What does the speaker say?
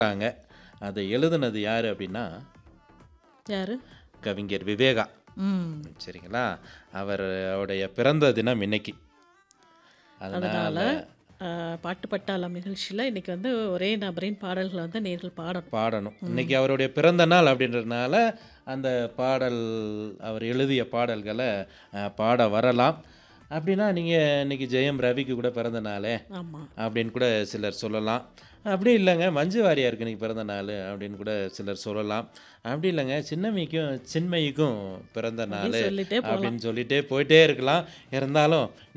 ங்க. அதை எழுதுனது யாரு அப்படின்னா, யாரு? கவிஞர் விவேகா. ம். சரிங்களா? அவர் அவருடைய பிறந்த தினம் இன்னைக்கு. அதனால அதனால அ, பாட்டு பட்டாளம் நிகழ்ச்சியில இன்னைக்கு வந்து ஒரே நபரின் பாடல்களை வந்து நேர்கள் பாடணும். பாடணும். இன்னைக்கு அவருடைய பிறந்த நாள் அப்படின்றதுனால, அந்த பாடல் அவர் எழுதிய பாடல்கள அ, பாட வரலாம். அப்படின்னா நீங்க இன்னைக்கு ஜெயம் ரவிக்கு கூட பிறந்த நாளே ஆமா. அப்படின்னு கூட சிலர் சொல்லலாம். அப்படி இல்லைங்க மஞ்சு வாரியாருக்கு இன்னைக்கு பிறந்த நாள் அப்படின்னு கூட சிலர் சொல்லலாம். அப்படி இல்லைங்க சின்னம்மிக்கும் சின்மயிக்கும் பிறந்த நாள் அப்படி சொல்லிட்டே போலாம். அப்படின்னு சொல்லிட்டே போயிட்டே இருக்கலாம். இருந்தாலும்